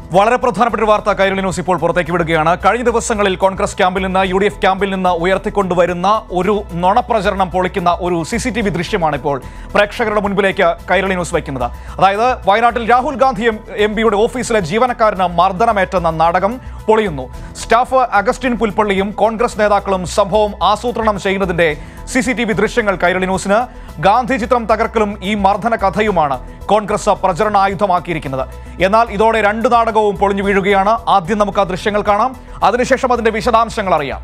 വളരെ പ്രധാനപ്പെട്ട ഒരു വാർത്ത കൈരളി ന്യൂസ് ഇപ്പോൾ പുറത്തേക്ക് വിടുകയാണ് കഴിഞ്ഞ ദിവസങ്ങളിൽ കോൺഗ്രസ് ക്യാമ്പിൽ നിന്ന് യു ഡി എഫ് ക്യാമ്പിൽ നിന്ന് ഉയർത്തിക്കൊണ്ടുവരുന്ന ഒരു നുണപ്രചരണം പൊളിക്കുന്ന ഒരു സി സി ടി വി ദൃശ്യമാണ് ഇപ്പോൾ പ്രേക്ഷകരുടെ മുൻപിലേക്ക് കൈരളി ന്യൂസ് വയ്ക്കുന്നത് അതായത് വയനാട്ടിൽ രാഹുൽ ഗാന്ധി എം പിയുടെ ഓഫീസിലെ ജീവനക്കാരന് മർദ്ദനമേറ്റെന്ന നാടകം പൊളിയുന്നു സ്റ്റാഫ് അഗസ്റ്റിൻ പുൽപ്പള്ളിയും കോൺഗ്രസ് നേതാക്കളും സംഭവം ആസൂത്രണം ചെയ്യുന്നതിന്റെ സി സി ടി വി ദൃശ്യങ്ങൾ കൈരളി ന്യൂസിന് ഗാന്ധി ചിത്രം തകർക്കലും ഈ മർദ്ദന കഥയുമാണ് കോൺഗ്രസ് പ്രചരണായുധമാക്കിയിരിക്കുന്നത് എന്നാൽ ഇതോടെ രണ്ട് നാടകവും പൊളിഞ്ഞു വീഴുകയാണ് ആദ്യം നമുക്ക് ആ ദൃശ്യങ്ങൾ കാണാം അതിനുശേഷം അതിന്റെ വിശദാംശങ്ങൾ അറിയാം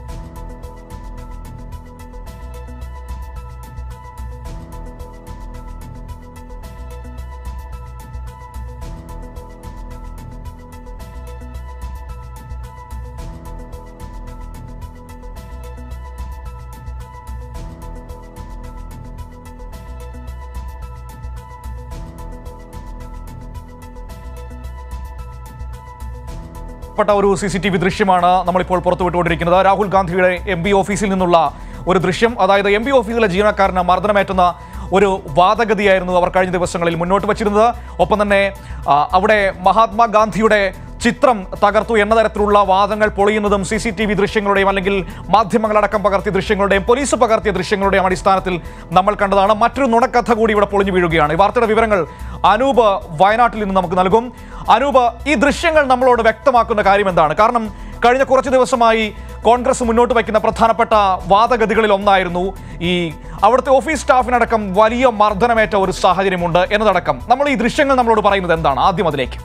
പ്പെട്ട ഒരു സി സി ടി വി ദൃശ്യമാണ് നമ്മളിപ്പോൾ പുറത്തുവിട്ടുകൊണ്ടിരിക്കുന്നത് രാഹുൽ ഗാന്ധിയുടെ എം പി ഓഫീസിൽ നിന്നുള്ള ഒരു ദൃശ്യം അതായത് എം പി ഓഫീസിലെ ജീവനക്കാരന് മർദ്ദനമേറ്റുന്ന ഒരു വാദഗതിയായിരുന്നു അവർ കഴിഞ്ഞ ദിവസങ്ങളിൽ മുന്നോട്ട് വച്ചിരുന്നത് ഒപ്പം തന്നെ ആ, അവിടെ മഹാത്മാഗാന്ധിയുടെ ചിത്രം തകർത്തു എന്ന തരത്തിലുള്ള വാദങ്ങൾ പൊളിയുന്നതും സി സി ടി വി ദൃശ്യങ്ങളുടെയും അല്ലെങ്കിൽ മാധ്യമങ്ങളടക്കം പകർത്തിയ ദൃശ്യങ്ങളുടെയും പോലീസ് പകർത്തിയ ദൃശ്യങ്ങളുടെയും അടിസ്ഥാനത്തിൽ നമ്മൾ കണ്ടതാണ് മറ്റൊരു നുണക്കഥ കൂടി ഇവിടെ പൊളിഞ്ഞു വീഴുകയാണ് ഈ വാർത്തയുടെ വിവരങ്ങൾ അനൂപ് വയനാട്ടിൽ നിന്ന് നമുക്ക് നൽകും അനൂപ് ഈ ദൃശ്യങ്ങൾ നമ്മളോട് വ്യക്തമാക്കുന്ന കാര്യം എന്താണ് കാരണം കഴിഞ്ഞ കുറച്ച് ദിവസമായി കോൺഗ്രസ് മുന്നോട്ട് വയ്ക്കുന്ന പ്രധാനപ്പെട്ട വാദഗതികളിൽ ഒന്നായിരുന്നു ഈ അവിടുത്തെ ഓഫീസ് സ്റ്റാഫിനടക്കം വലിയ മർദ്ദനമേറ്റ ഒരു സാഹചര്യമുണ്ട് എന്നതടക്കം നമ്മൾ ഈ ദൃശ്യങ്ങൾ നമ്മളോട് പറയുന്നത് എന്താണ് ആദ്യം അതിലേക്ക്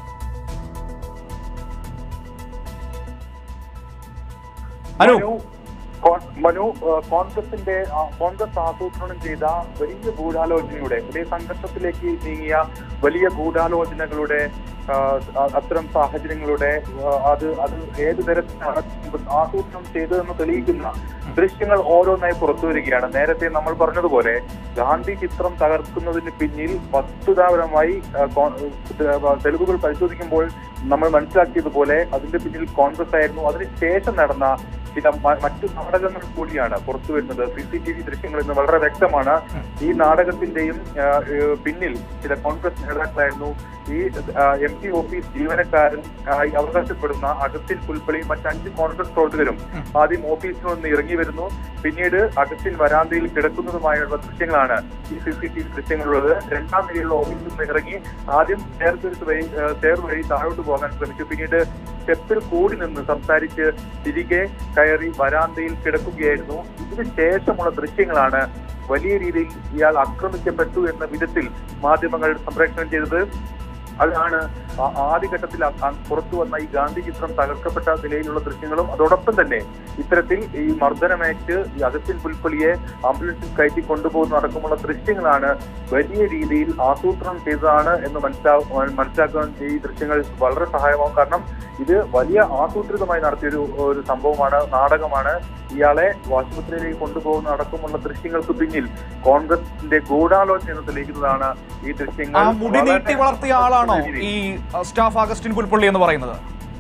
അനു മനു കോ- മനു ഏഹ്, കോൺഗ്രസിന്റെ ആ, കോൺഗ്രസ് ആസൂത്രണം ചെയ്ത വലിയ ഗൂഢാലോചനയുടെ വലിയ സംഘർഷത്തിലേക്ക് നീങ്ങിയ വലിയ ഗൂഢാലോചനകളുടെ ആ, അ- അത്തരം സാഹചര്യങ്ങളുടെ ആ, അത് അത് ഏത് തരത്തിലാണ് ആസൂത്രണം ചെയ്തതെന്ന് തെളിയിക്കുന്ന ദൃശ്യങ്ങൾ ഓരോന്നായി പുറത്തു വരികയാണ് നേരത്തെ നമ്മൾ പറഞ്ഞതുപോലെ ഗാന്ധി ചിത്രം തകർക്കുന്നതിന് പിന്നിൽ വസ്തുതാപരമായി ആ, കോ- ഏഹ്, തെളിവുകൾ പരിശോധിക്കുമ്പോൾ നമ്മൾ മനസ്സിലാക്കിയതുപോലെ അതിന്റെ പിന്നിൽ കോൺഗ്രസ് ആയിരുന്നു അതിനുശേഷം നടന്ന ചില മ- മറ്റു നാടകങ്ങൾ കൂടിയാണ് പുറത്തു വരുന്നത് സി സി ടി വി ദൃശ്യങ്ങൾ ഇന്ന് വളരെ വ്യക്തമാണ് ഈ നാടകത്തിന്റെയും ആ, ഏഹ്, പിന്നിൽ ചില കോൺഗ്രസ് നേതാക്കളായിരുന്നു ഈ എം പി ഓഫീസ് ജീവനക്കാരൻ ആയി അവകാശപ്പെടുന്ന അഗസ്റ്റിൻ പുൽപ്പള്ളിയും മറ്റ് അഞ്ച് കോൺഗ്രസ് പ്രവർത്തകരും ആദ്യം ഓഫീസിൽ നിന്ന് ഇറങ്ങി വരുന്നു പിന്നീട് അഗസ്റ്റിൻ വരാന്തയിൽ കിടക്കുന്നതുമായുള്ള ദൃശ്യങ്ങളാണ് ഈ സി സി ടി വി ദൃശ്യങ്ങളുള്ളത് രണ്ടാം നിലയിലുള്ള ഓഫീസിൽ നിന്ന് ഇറങ്ങി ആദ്യം സ്റ്റെയർകേഴ്സ് വഴി സ്റ്റെയർ വഴി താഴോട്ട് പോകാൻ ശ്രമിച്ചു പിന്നീട് സ്റ്റെപ്പിൽ കൂടി നിന്ന് സംസാരിച്ച് തിരികെ കയറി വരാന്തയിൽ കിടക്കുകയായിരുന്നു ഇതിന് ശേഷമുള്ള ദൃശ്യങ്ങളാണ് വലിയ രീതിയിൽ ഇയാൾ ആക്രമിക്കപ്പെട്ടു എന്ന വിധത്തിൽ മാധ്യമങ്ങൾ സംപ്രേഷണം ചെയ്തത് അതാണ് ആ- ആദ്യഘട്ടത്തിൽ ആ- ആ പുറത്തു വന്ന ഈ ഗാന്ധി ചിത്രം തകർക്കപ്പെട്ട നിലയിലുള്ള ദൃശ്യങ്ങളും അതോടൊപ്പം തന്നെ ഇത്തരത്തിൽ ഈ മർദ്ദനമേറ്റ് ഈ അഗസ്റ്റിൻ പുൽപ്പള്ളിയെ ആംബുലൻസിൽ കയറ്റി കൊണ്ടുപോകുന്ന അടക്കമുള്ള ദൃശ്യങ്ങളാണ് വലിയ രീതിയിൽ ആസൂത്രണം ചെയ്തതാണ് എന്ന് മനസ്സിലാ മനസ്സിലാക്കാൻ ഈ ദൃശ്യങ്ങൾ വളരെ സഹായമാകും കാരണം ഇത് വലിയ ആസൂത്രിതമായി നടത്തിയൊരു ഒരു സംഭവമാണ് നാടകമാണ് ഇയാളെ ആശുപത്രിയിലേക്ക് കൊണ്ടുപോകുന്ന അടക്കമുള്ള ദൃശ്യങ്ങൾക്ക് പിന്നിൽ കോൺഗ്രസിന്റെ ഗൂഢാലോചന എന്ന് തെളിയിക്കുന്നതാണ് ഈ ദൃശ്യങ്ങൾ ആ മുടി വളരെ നീട്ടി വളർത്തിയ ആളാണോ രീതിയിൽ. ഈ അ, സ്റ്റാഫ് അഗസ്റ്റിൻ പുൽപ്പള്ളി എന്ന് പറയുന്നത്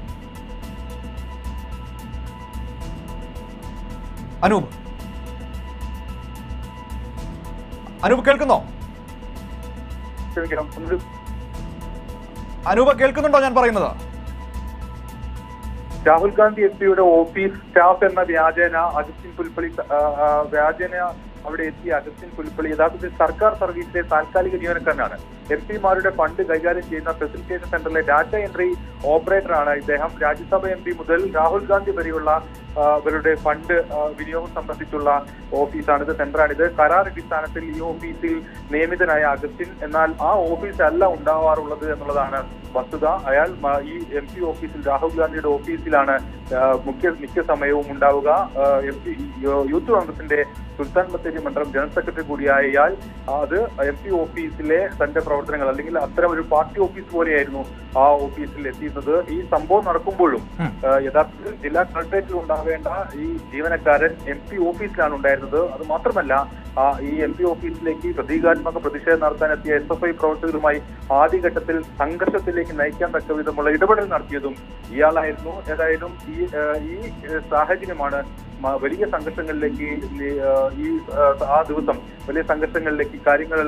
അനൂപ് അനൂപ് കേൾക്കുന്നോ ക്ഷമിക്കണം ഒന്ന് അനൂപ് കേൾക്കുന്നുണ്ടോ ഞാൻ പറയുന്നത് രാഹുൽ ഗാന്ധി എം പിയുടെ ഓഫീസ് സ്റ്റാഫ് എന്ന വ്യാജേന അഗസ്റ്റിൻ പുൽപ്പള്ളി ആ, ആ, വ്യാജേന അവിടെ എത്തിയ അഗസ്റ്റിൻ പുൽപ്പള്ളി യഥാർത്ഥത്തിൽ സർക്കാർ സർവീസിലെ താൽക്കാലിക ജീവനക്കാരനാണ് എം പിമാരുടെ ഫണ്ട് കൈകാര്യം ചെയ്യുന്ന ഫെസിലിറ്റേഷൻ സെന്ററിലെ ഡാറ്റ എൻട്രി ഓപ്പറേറ്ററാണ് ഇദ്ദേഹം രാജ്യസഭ എം പി മുതൽ രാഹുൽ ഗാന്ധി വരെയുള്ള ആ, ഇവരുടെ ഫണ്ട് ആ, വിനിയോഗം സംബന്ധിച്ചുള്ള ഓഫീസാണിത് സെന്ററാണിത് കരാർ അടിസ്ഥാനത്തിൽ ഈ ഓഫീസിൽ നിയമിതനായ അഗസ്റ്റിൻ എന്നാൽ ആ ഓഫീസ് അല്ല ഉണ്ടാവാറുള്ളത് എന്നുള്ളതാണ് വസ്തുത അയാൾ മ- ഈ എം പി ഓഫീസിൽ രാഹുൽ ഗാന്ധിയുടെ ഓഫീസിലാണ് ആ, മുഖ്യ മിക്ക സമയവും ഉണ്ടാവുക എം പി യൂത്ത് കോൺഗ്രസിന്റെ സുൽത്താൻ ബത്തേരി മണ്ഡലം ജനറൽ സെക്രട്ടറി കൂടിയായ ഇയാൾ അത് എം പി ഓഫീസിലെ തന്റെ പ്രവർത്തനങ്ങൾ അല്ലെങ്കിൽ അത്തരം ഒരു പാർട്ടി ഓഫീസ് പോലെയായിരുന്നു ആ ഓഫീസിൽ എത്തിയിരുന്നത് ഈ സംഭവം നടക്കുമ്പോഴും ഉം. ആ, യഥാർത്ഥത്തിൽ ജില്ലാ കളക്ടറേറ്റിൽ ഉണ്ടാവേണ്ട ഈ ജീവനക്കാരൻ എം പി ഓഫീസിലാണ് ഉണ്ടായിരുന്നത് അത് മാത്രമല്ല ആ, ഈ എം പി ഓഫീസിലേക്ക് പ്രതീകാത്മക പ്രതിഷേധം നടത്താൻ എത്തിയ എസ് എഫ് ഐ പ്രവർത്തകരുമായി ആദ്യഘട്ടത്തിൽ സംഘർഷത്തിലേക്ക് നയിക്കാൻ തക്ക വിധമുള്ള ഇടപെടൽ നടത്തിയതും ഇയാളായിരുന്നു ഏതായാലും ഈ ആ, ഈ ആ, സാഹചര്യമാണ് മ- വലിയ സംഘർഷങ്ങളിലേക്ക് ഈ, ആ, ഈ ആ, ആ ദിവസം വലിയ സംഘർഷങ്ങളിലേക്ക് കാര്യങ്ങളെല്ലാം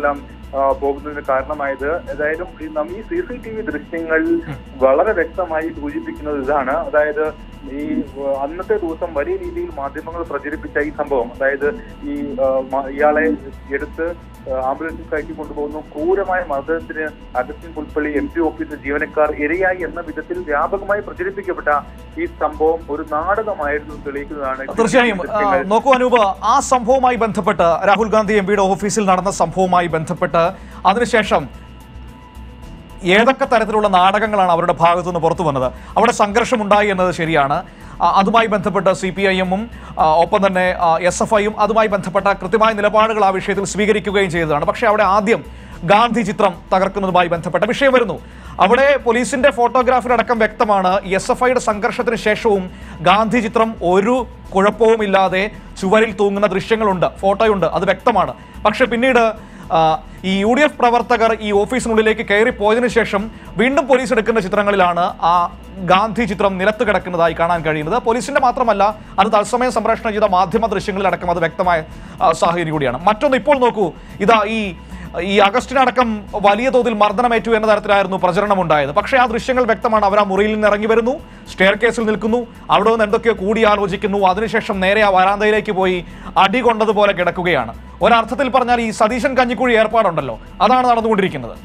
ആ, പോകുന്നതിന് കാരണമായത് ഏതായാലും ഈ നം- ഈ സി സി ടി വി ദൃശ്യങ്ങൾ വളരെ വ്യക്തമായി സൂചിപ്പിക്കുന്നത് ഇതാണ് അതായത് ഈ ആ, അന്നത്തെ ദിവസം വലിയ രീതിയിൽ മാധ്യമങ്ങൾ പ്രചരിപ്പിച്ച ഈ സംഭവം അതായത് ഈ ആ, മ- ഇയാളെ എടുത്ത് ആ, ആംബുലൻസിൽ കയറ്റി കൊണ്ടുപോകുന്നു ക്രൂരമായ മർദ്ദനത്തിന് Augustine Pulpally M P office ജീവനക്കാർ ഇരയായി എന്ന വിധത്തിൽ വ്യാപകമായി പ്രചരിപ്പിക്കപ്പെട്ട ഈ സംഭവം ഒരു നാടകമായിരുന്നു തെളിയിക്കുന്നതാണ് തീർച്ചയായും ആ, ദൃശ്യങ്ങൾ. നോക്കൂ അനൂപ് ആ സംഭവവുമായി ബന്ധപ്പെട്ട് രാഹുൽ ഗാന്ധി എം പിയുടെ ഓഫീസിൽ നടന്ന സംഭവവുമായി ബന്ധപ്പെട്ട് അതിനുശേഷം ഏതൊക്കെ തരത്തിലുള്ള നാടകങ്ങളാണ് അവരുടെ ഭാഗത്തു നിന്ന് പുറത്തു വന്നത് അവിടെ സംഘർഷമുണ്ടായി എന്നത് ശരിയാണ് ആ, അതുമായി ബന്ധപ്പെട്ട് സി പി ഐ എമ്മും ഒപ്പം തന്നെ എസ് എഫ് ഐയും അതുമായി ബന്ധപ്പെട്ട കൃത്യമായ നിലപാടുകൾ ആ വിഷയത്തിൽ സ്വീകരിക്കുകയും ചെയ്തതാണ് പക്ഷേ അവിടെ ആദ്യം ഗാന്ധി ചിത്രം തകർക്കുന്നതുമായി ബന്ധപ്പെട്ട വിഷയം വരുന്നു അവിടെ പോലീസിന്റെ ഫോട്ടോഗ്രാഫിലടക്കം വ്യക്തമാണ് എസ് എഫ് ഐയുടെ സംഘർഷത്തിന് ശേഷവും ഗാന്ധി ചിത്രം ഒരു കുഴപ്പവുമില്ലാതെ ചുവരിൽ തൂങ്ങുന്ന ദൃശ്യങ്ങളുണ്ട് ഫോട്ടോയുണ്ട് അത് വ്യക്തമാണ് പക്ഷെ പിന്നീട് ആ, ഈ യു ഡി എഫ് പ്രവർത്തകർ ഈ ഓഫീസിനുള്ളിലേക്ക് കയറി പോയതിനു ശേഷം വീണ്ടും പോലീസ് എടുക്കുന്ന ചിത്രങ്ങളിലാണ് ആ ഗാന്ധി ചിത്രം നിലത്ത് കിടക്കുന്നതായി കാണാൻ കഴിയുന്നത് പോലീസിന്റെ മാത്രമല്ല അത് തത്സമയം സംപ്രേഷണം ചെയ്ത മാധ്യമ ദൃശ്യങ്ങളിലടക്കം അത് വ്യക്തമായ ആ, സാഹചര്യം കൂടിയാണ് മറ്റൊന്ന് ഇപ്പോൾ നോക്കൂ ഇതാ ഈ ഈ അഗസ്റ്റിനടക്കം വലിയ തോതിൽ മർദ്ദനമേറ്റു എന്ന തരത്തിലായിരുന്നു പ്രചരണം ഉണ്ടായത് പക്ഷേ ആ ദൃശ്യങ്ങൾ വ്യക്തമാണ് അവർ ആ മുറിയിൽ നിന്ന് ഇറങ്ങി വരുന്നു സ്റ്റെയർ കേസിൽ നിൽക്കുന്നു അവിടെ നിന്ന് എന്തൊക്കെയോ കൂടിയാലോചിക്കുന്നു അതിനുശേഷം നേരെ ആ വരാന്തയിലേക്ക് പോയി അടി കൊണ്ടതുപോലെ കിടക്കുകയാണ് ഒരർത്ഥത്തിൽ പറഞ്ഞാൽ ഈ സതീശൻ കഞ്ഞിക്കുഴി ഏർപ്പാടുണ്ടല്ലോ അതാണ് നടന്നുകൊണ്ടിരിക്കുന്നത്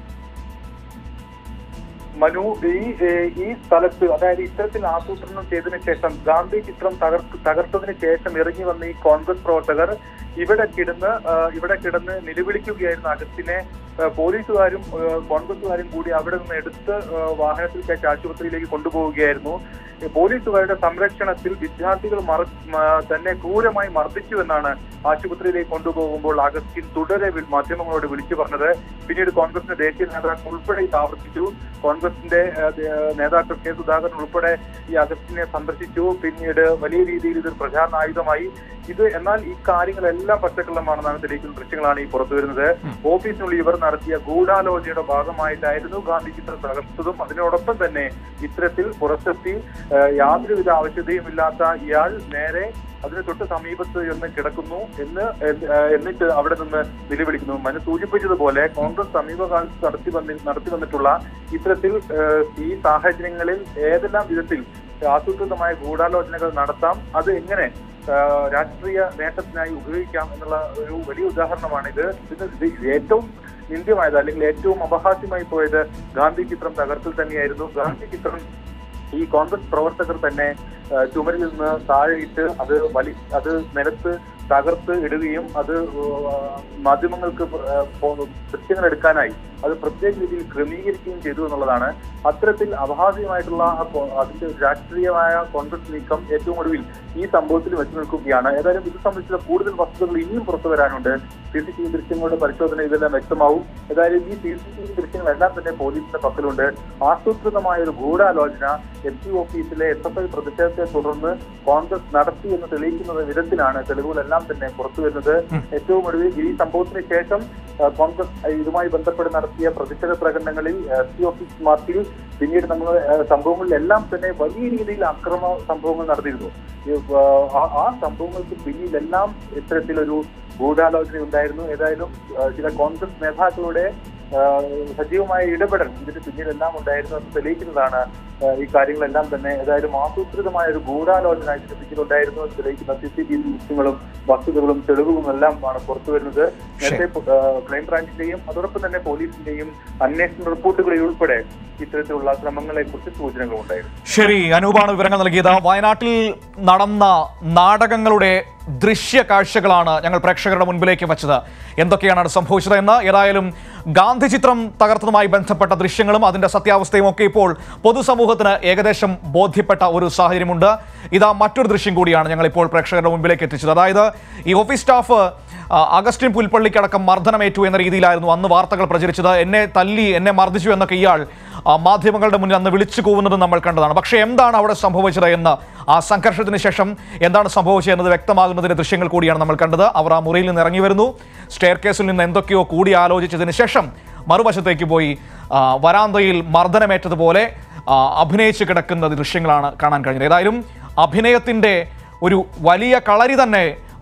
മനു ഈ ഏഹ്, ഈ സ്ഥലത്ത് അതായത് ഇത്തരത്തിൽ ആസൂത്രണം ചെയ്തതിനു ശേഷം ഗാന്ധി ചിത്രം തകർക്ക് തകർത്തതിന് ശേഷം ഇറങ്ങി വന്ന ഈ കോൺഗ്രസ് പ്രവർത്തകർ ഇവിടെ കിടന്ന് ആഹ്, ഇവിടെ കിടന്ന് നിലവിളിക്കുകയായിരുന്നു അഗസ്റ്റിനെ ആഹ്, പോലീസുകാരും ആഹ്, കോൺഗ്രസുകാരും കൂടി അവിടെ നിന്ന് എടുത്ത് ആഹ്, വാഹനത്തിൽ കയറ്റി ആശുപത്രിയിലേക്ക് കൊണ്ടുപോവുകയായിരുന്നു ഈ പോലീസുകാരുടെ സംരക്ഷണത്തിൽ വിദ്യാർത്ഥികൾ മറ മ- തന്നെ ക്രൂരമായി മർദ്ദിച്ചു എന്നാണ് ആശുപത്രിയിലേക്ക് കൊണ്ടുപോകുമ്പോൾ അഗസ്റ്റിൻ തുടരെ വി- മാധ്യമങ്ങളോട് വിളിച്ചു പറഞ്ഞത് പിന്നീട് കോൺഗ്രസിന്റെ ദേശീയ നേതാക്കൾ ഉൾപ്പെടെ ഇത് ആവർത്തിച്ചു കോൺഗ്രസിന്റെ ഏഹ്, ദേ- നേതാക്കൾ കെ സുധാകരൻ ഉൾപ്പെടെ ഈ അഗസ്റ്റിനെ സന്ദർശിച്ചു പിന്നീട് വലിയ രീതിയിൽ ഇത് പ്രചാരണ ആയുധമായി ഇത് എന്നാൽ ഈ കാര്യങ്ങളെല്ലാം പച്ചക്കള്ളമാണെന്നാണ് തെളിയിക്കുന്ന ദൃശ്യങ്ങളാണ് ഈ പുറത്തു വരുന്നത് ഓഫീസിനുള്ളിൽ ഇവർ നടത്തിയ ഗൂഢാലോചനയുടെ ഭാഗമായിട്ടായിരുന്നു ഗാന്ധി ചിത്രം തകർത്തതും അതിനോടൊപ്പം തന്നെ ഇത്തരത്തിൽ പുറത്തെത്തി ഏഹ്, യാതൊരുവിധ ആവശ്യതയും ഇല്ലാത്ത ഇയാൾ നേരെ അതിന് തൊട്ട് സമീപത്ത് എന്ന് കിടക്കുന്നു എന്ന് എന്ന് ഏഹ് എന്നിട്ട് അവിടെ നിന്ന് നിലവിളിക്കുന്നു മനു സൂചിപ്പിച്ചതുപോലെ കോൺഗ്രസ് സമീപകാലത്ത് നടത്തി വന്നി നടത്തി വന്നിട്ടുള്ള ഇത്തരത്തിൽ ഏഹ്, ഈ സാഹചര്യങ്ങളിൽ ഏതെല്ലാം വിധത്തിൽ ആസൂത്രിതമായ ഗൂഢാലോചനകൾ നടത്താം അത് എങ്ങനെ ഏഹ്, രാഷ്ട്രീയ നേട്ടത്തിനായി ഉപയോഗിക്കാം എന്നുള്ള ഒരു വലിയ ഉദാഹരണമാണ് ഇത് ഇത് ഇത് ഏറ്റവും നിന്ദ്യമായത് അല്ലെങ്കിൽ ഏറ്റവും അപഹാസ്യമായി പോയത് ഗാന്ധി ചിത്രം തകർത്തിൽ തന്നെയായിരുന്നു ഗാന്ധി ചിത്രം ഈ കോൺഗ്രസ് പ്രവർത്തകർ തന്നെ ആ, ചുമരിൽ നിന്ന് താഴെയിട്ട് അത് വലി അത് നിലത്ത് തകർത്ത് ഇടുകയും അത് ആ, മാധ്യമങ്ങൾക്ക് ആ, പോ- ദൃശ്യങ്ങൾ എടുക്കാനായി അത് പ്രത്യേക രീതിയിൽ ക്രമീകരിക്കുകയും ചെയ്തു എന്നുള്ളതാണ് അത്തരത്തിൽ അപഹാസ്യമായിട്ടുള്ള ആ കോ- അതിന്റെ രാഷ്ട്രീയമായ കോൺഗ്രസ് നീക്കം ഏറ്റവും ഒടുവിൽ ഈ സംഭവത്തിൽ വെച്ച് നിൽക്കുകയാണ് ഏതായാലും ഇത് സംബന്ധിച്ചുള്ള കൂടുതൽ വസ്തുതകൾ ഇനിയും പുറത്തു വരാനുണ്ട് സി സി ടി വി ദൃശ്യങ്ങളുടെ പരിശോധന ഇതെല്ലാം വ്യക്തമാവും ഏതായാലും ഈ സി സി ടി വി ദൃശ്യങ്ങളെല്ലാം തന്നെ പോലീസിന്റെ പക്കലുണ്ട് ആസൂത്രിതമായ ഒരു ഗൂഢാലോചന എം പി ഓഫീസിലെ എസ് എഫ് ഐ പ്രതിഷേധത്തെ തുടർന്ന് കോൺഗ്രസ് നടത്തി എന്ന് തെളിയിക്കുന്ന വിധത്തിലാണ് തെളിവുകളെല്ലാം തന്നെ പുറത്തു വരുന്നത് ഏറ്റവും ഒടുവിൽ ഈ സംഭവത്തിന് ശേഷം ആ, കോൺഗ്രസ് ആ, ഇതുമായി ബന്ധപ്പെട്ട് നടത്തിയ പ്രതിഷേധ പ്രകടനങ്ങളിൽ എസ് പി ഓഫീസ് മാർച്ചിൽ പിന്നീട് നമ്മൾ ആ, സംഭവങ്ങളിലെല്ലാം തന്നെ വലിയ രീതിയിൽ അക്രമ സംഭവങ്ങൾ നടന്നിരുന്നു ഈ, ആ, ആ സംഭവങ്ങൾക്ക് പിന്നിലെല്ലാം ഇത്തരത്തിലൊരു ഗൂഢാലോചന ഉണ്ടായിരുന്നു ഏതായാലും ആ, ചില കോൺഗ്രസ് നേതാക്കളുടെ ആ, സജീവമായ ഇടപെടൽ ഇതിന് പിന്നിലെല്ലാം ഉണ്ടായിരുന്നു എന്ന് തെളിയിക്കുന്നതാണ് ആ, ഈ കാര്യങ്ങളെല്ലാം തന്നെ ഏതായാലും ആസൂത്രിതമായ ഒരു ഗൂഢാലോചന ഇതിന് പിന്നിലുണ്ടായിരുന്നു എന്ന് തെളിയിക്കുന്ന സി സി ടി വി ദൃശ്യങ്ങളും വസ്തുതകളും തെളിവുകളും എല്ലാം ആണ് പുറത്തു വരുന്നത് നേരത്തെ ആ, ക്രൈംബ്രാഞ്ചിന്റെയും അതോടൊപ്പം തന്നെ പോലീസിന്റെയും അന്വേഷണ റിപ്പോർട്ടുകളിൽ ഉൾപ്പെടെ ഇത്തരത്തിലുള്ള ശ്രമങ്ങളെ കുറിച്ച് സൂചനകൾ ഉണ്ടായിരുന്നു ശരി അനൂപാണ് വിവരങ്ങൾ നൽകിയത് വയനാട്ടിൽ നടന്ന നാടകങ്ങളുടെ ദൃശ്യ കാഴ്ചകളാണ് ഞങ്ങൾ പ്രേക്ഷകരുടെ മുൻപിലേക്ക് വെച്ചത് എന്തൊക്കെയാണ് അവിടെ സംഭവിച്ചത് എന്ന് ഏതായാലും ഗാന്ധി ചിത്രം തകർത്തതുമായി ബന്ധപ്പെട്ട ദൃശ്യങ്ങളും അതിന്റെ സത്യാവസ്ഥയും ഒക്കെ ഇപ്പോൾ പൊതുസമൂഹത്തിന് ഏകദേശം ബോധ്യപ്പെട്ട ഒരു സാഹചര്യമുണ്ട് ഇതാ മറ്റൊരു ദൃശ്യം കൂടിയാണ് ഞങ്ങൾ ഇപ്പോൾ പ്രേക്ഷകരുടെ മുൻപിലേക്ക് എത്തിച്ചത് അതായത് ഈ ഓഫീസ് സ്റ്റാഫ് ആ, അഗസ്റ്റിൻ പുൽപ്പള്ളിക്കടക്കം മർദ്ദനമേറ്റു എന്ന രീതിയിലായിരുന്നു അന്ന് വാർത്തകൾ പ്രചരിച്ചത് എന്നെ തല്ലി എന്നെ മർദ്ദിച്ചു എന്നൊക്കെ ഇയാൾ ആ, മാധ്യമങ്ങളുടെ മുന്നിൽ അന്ന് വിളിച്ചു കൂവുന്നത് നമ്മൾ കണ്ടതാണ് പക്ഷേ എന്താണ് അവിടെ സംഭവിച്ചത് എന്ന് ആ സംഘർഷത്തിന് ശേഷം എന്താണ് സംഭവിച്ചത് എന്നത് വ്യക്തമാകുന്നതിന്റെ ദൃശ്യങ്ങൾ കൂടിയാണ് നമ്മൾ കണ്ടത് അവർ ആ മുറിയിൽ നിന്ന് ഇറങ്ങി വരുന്നു സ്റ്റെയർ കേസിൽ നിന്ന് എന്തൊക്കെയോ കൂടി ആലോചിച്ചതിന് ശേഷം മറുവശത്തേക്ക് പോയി ആ, വരാന്തയിൽ മർദ്ദനമേറ്റതുപോലെ ആ, അഭിനയിച്ച് കിടക്കുന്ന ദൃശ്യങ്ങളാണ് കാണാൻ കഴിഞ്ഞത് ഏതായാലും അഭിനയത്തിൻ്റെ ഒരു വലിയ കളരി തന്നെ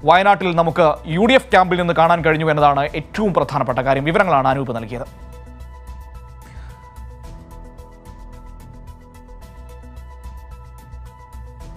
വയനാട്ടിൽ നമുക്ക് യു ഡി എഫ് ക്യാമ്പിൽ നിന്ന് കാണാൻ കഴിഞ്ഞു എന്നതാണ് ഏറ്റവും പ്രധാനപ്പെട്ട കാര്യം വിവരങ്ങളാണ് അനൂപ് നൽകിയത്